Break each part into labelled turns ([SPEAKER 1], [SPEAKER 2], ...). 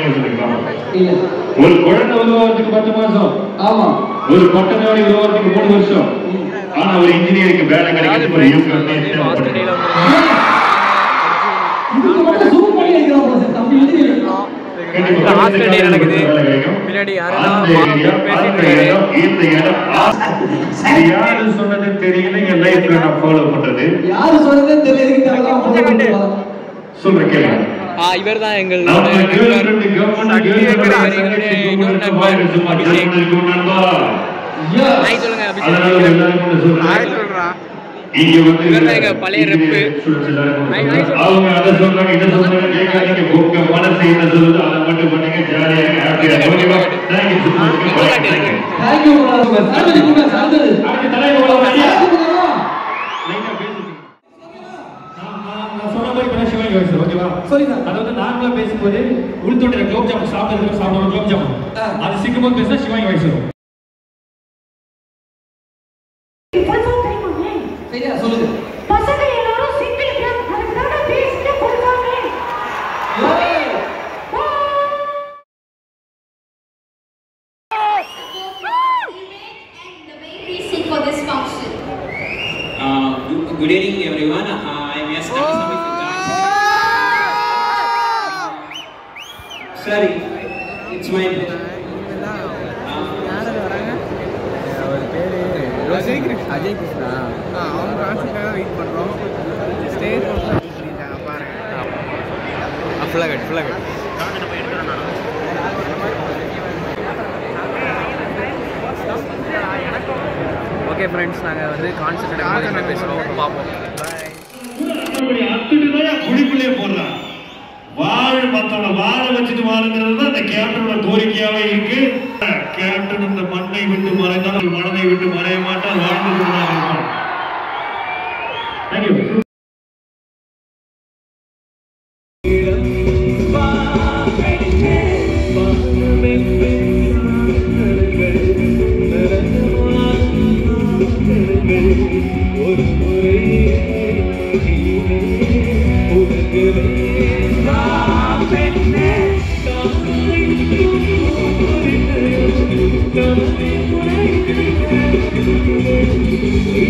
[SPEAKER 1] நீங்க சொல்லிக்கலாம்
[SPEAKER 2] இல்ல
[SPEAKER 1] ஒரு குழந்தை உருவாகிறதுக்கு பத்து மாசம்
[SPEAKER 2] ஆமா
[SPEAKER 1] ஒரு பட்டதாரி உருவாகிறதுக்கு மூணு வருஷம் ஆனா ஒரு இன்ஜினியருக்கு வேலை கிடைக்கிறது ஒரு யூகம் தேவைப்படுது
[SPEAKER 2] இதுக்கு மட்டும் zoom பண்ணி எடுக்கலாம் போல சார் தம்பி வந்து
[SPEAKER 1] கண்டிப்பா
[SPEAKER 3] ஹாஸ்டல் டே நடக்குது.
[SPEAKER 1] வேலை கிடைக்கும்.
[SPEAKER 3] பின்னாடி யாரெல்லாம்
[SPEAKER 1] அந்த ஏரியா,
[SPEAKER 3] பேசிட்டு
[SPEAKER 1] அந்த
[SPEAKER 3] இருக்காரு.
[SPEAKER 1] இடம், இந்த இடம், இது யாரு சொன்னது தெரியல என் லைஃப்ல நான் ஃபாலோ பண்றது
[SPEAKER 2] யாரு சொல்றதே தெரியல தேவைதான் follow பண்ணுவாங்க.
[SPEAKER 1] சொல்றேன் கேளுங்க
[SPEAKER 3] ஆ இவர் தான் எங்களோட
[SPEAKER 1] நம்ம
[SPEAKER 3] நண்பர்
[SPEAKER 1] கேர்ள்ஃப்ரெண்ட் கவர்மெண்ட்
[SPEAKER 3] சக்தி எங்களுடைய இன்னொரு நண்பர் அபிஷேக்.
[SPEAKER 2] ஐயா,
[SPEAKER 3] ஹாய் சொல்லுங்க
[SPEAKER 1] அதனால
[SPEAKER 3] அபிஷேக்
[SPEAKER 1] எல்லாரும் கூட சொல்றேன் இங்க வந்து
[SPEAKER 3] இவர் தான் எங்க பழைய rep.
[SPEAKER 1] students எல்லாரும் கூட
[SPEAKER 3] ஹாய், ஹாய்
[SPEAKER 1] சொல்றாங்க. அவங்க அதை சொல்றாங்க இதை சொல்றாங்க கேட்காதீங்க உங்க மனசு என்ன சொல்லுது அதை மட்டும் பண்ணுங்க ஜாலியா ஹாப்பியா ஓகேவா thank you so much thank you
[SPEAKER 2] thank you brother. அடுத்தது கொடுங்க, அடுத்தது.
[SPEAKER 1] அடுத்த தலைவர் உள்ள வரியா?
[SPEAKER 2] அடுத்தது கொடுங்க.
[SPEAKER 1] லைட்டா பேசுங்க. நான் நான் நான் சொன்ன மாதிரி இப்ப சிவாஜி வாய்ஸ் ஓகேவா
[SPEAKER 2] சொல்லுங்க.
[SPEAKER 1] அதாவது நார்மலா பேசும்போது உள்தொண்டை குலோப் ஜாமுன் சாப்பிட்டதுக்கு சாப்பிடுவோம் குலோப் ஜாமுன்
[SPEAKER 2] ஆ.
[SPEAKER 1] அது சீக்கிரமா பேசினா சிவாஜி வாய்ஸ் வரும்
[SPEAKER 2] சரியா, சொல்லுங்க.
[SPEAKER 4] பசங்க எல்லாரும் சிங்கிள் கேம் அதுக்கு தான் பேசிட்டு கொடுத்தாங்க
[SPEAKER 2] ஏய்,
[SPEAKER 4] and the main reason for this function.
[SPEAKER 5] Uh, good good evening, everyone. Uh, I'm S. Ramasamy from Jharkhand. Sorry, it's my pleasure.
[SPEAKER 3] Ajay Krishna அவங்க கான்செப்டாக வெயிட் பண்ணுறோம் ஸ்டேஜ் பாருங்க ஃபுல்லாக கட் ஃபுல்லாக கட் ஓகே ஃப்ரெண்ட்ஸ் நாங்கள் வந்து கான்செப்ட் பேசுகிறோம் பார்ப்போம் பாய்
[SPEAKER 1] அப்படி அத்துட்டுதான் குழிக்குள்ளே போடுறான் வாழ மத்தவன வாழ வச்சுட்டு வாழுங்கிறது தான் இந்த கேப்டனோட கோரிக்கையாவே இருக்கு கேப்டன் இந்த மண்ணை விட்டு மறைந்தால் மனதை விட்டு மறைய மாட்டால் வாழ்ந்து கொண்டுதான் இருப்பான் தேங்க்யூ
[SPEAKER 6] Thank you.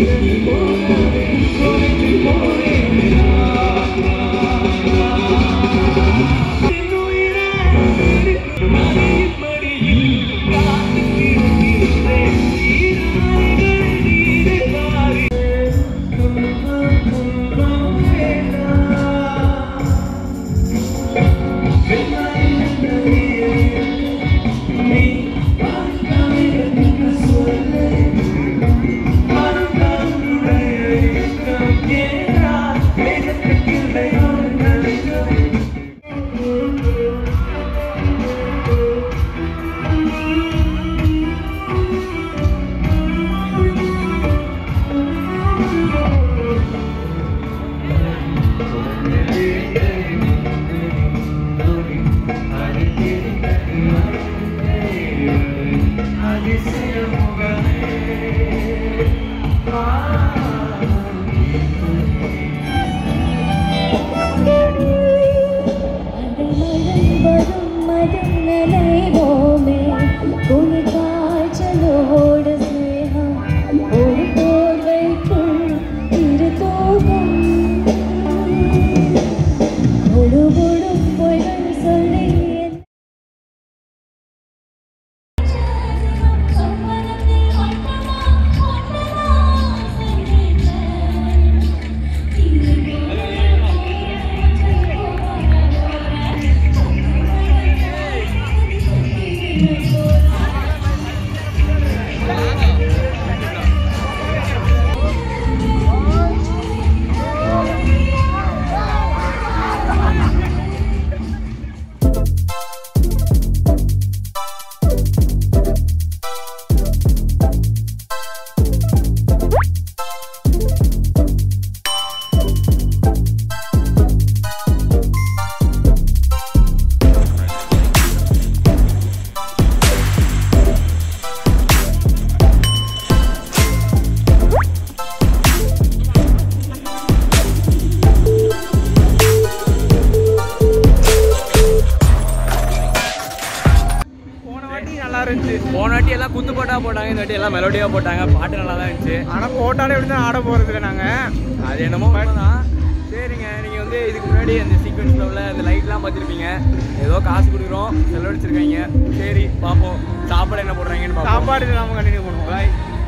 [SPEAKER 3] போட்டாங்க இந்த வாட்டி எல்லாம் மெலோடியாக போட்டாங்க பாட்டு நல்லா தான் இருந்துச்சு
[SPEAKER 6] ஆனால் போட்டாலே இப்படி தான் ஆட போகிறது இல்லை நாங்கள்
[SPEAKER 3] அது என்னமோ தான் சரிங்க நீங்கள் வந்து இதுக்கு முன்னாடி அந்த சீக்வன்ஸில் உள்ள அந்த லைட்லாம் பார்த்துருப்பீங்க ஏதோ காசு கொடுக்குறோம் செலவழிச்சிருக்காங்க சரி பார்ப்போம் சாப்பாடு என்ன போடுறாங்கன்னு பார்ப்போம்
[SPEAKER 6] சாப்பாடு நாம கண்டினியூ பண்ணுவோம் பாய்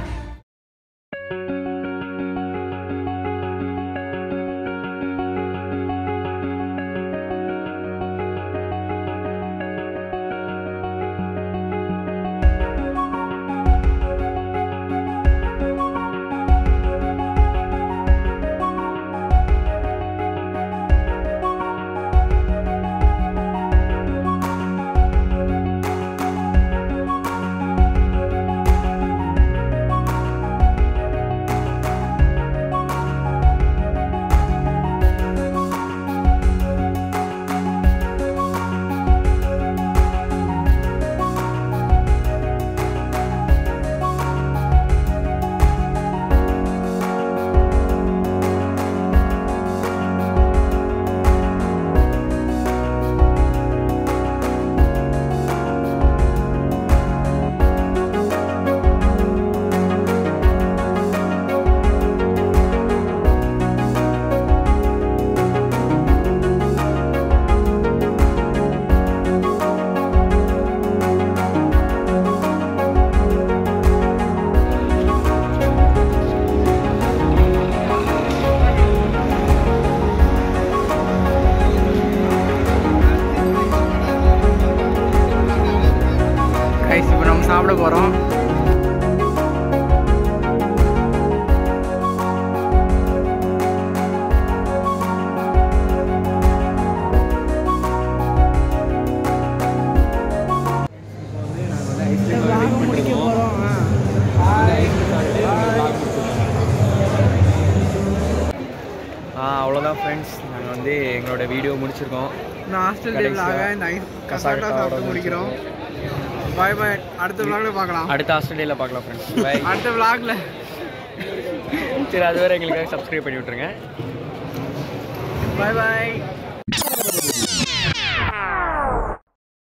[SPEAKER 6] கைஸ் இப்போ நம்ம சாப்பிட போகிறோம்
[SPEAKER 3] ஆ அவ்வளோதான் ஃப்ரெண்ட்ஸ் நாங்கள் வந்து எங்களோட வீடியோ முடிச்சிருக்கோம்
[SPEAKER 6] நான் ஹாஸ்டல்
[SPEAKER 3] கடைசியா
[SPEAKER 6] டேபிளாக இந்த ஐஸ் கசாட்டா
[SPEAKER 3] கசாட்டா
[SPEAKER 6] சாப்பிட்டு முடிக்கிறோம் பாய் பாய் அடுத்த vlogல பார்க்கலாம்
[SPEAKER 3] அடுத்த ஆஸ்திரேலியாவில் பார்க்கலாம் ஃப்ரெண்ட்ஸ் பை
[SPEAKER 6] அடுத்த vlogல
[SPEAKER 3] சரி அது வரை எங்களுக்காக சப்ஸ்கிரைப் பண்ணி விட்ருங்க
[SPEAKER 6] பாய் பாய்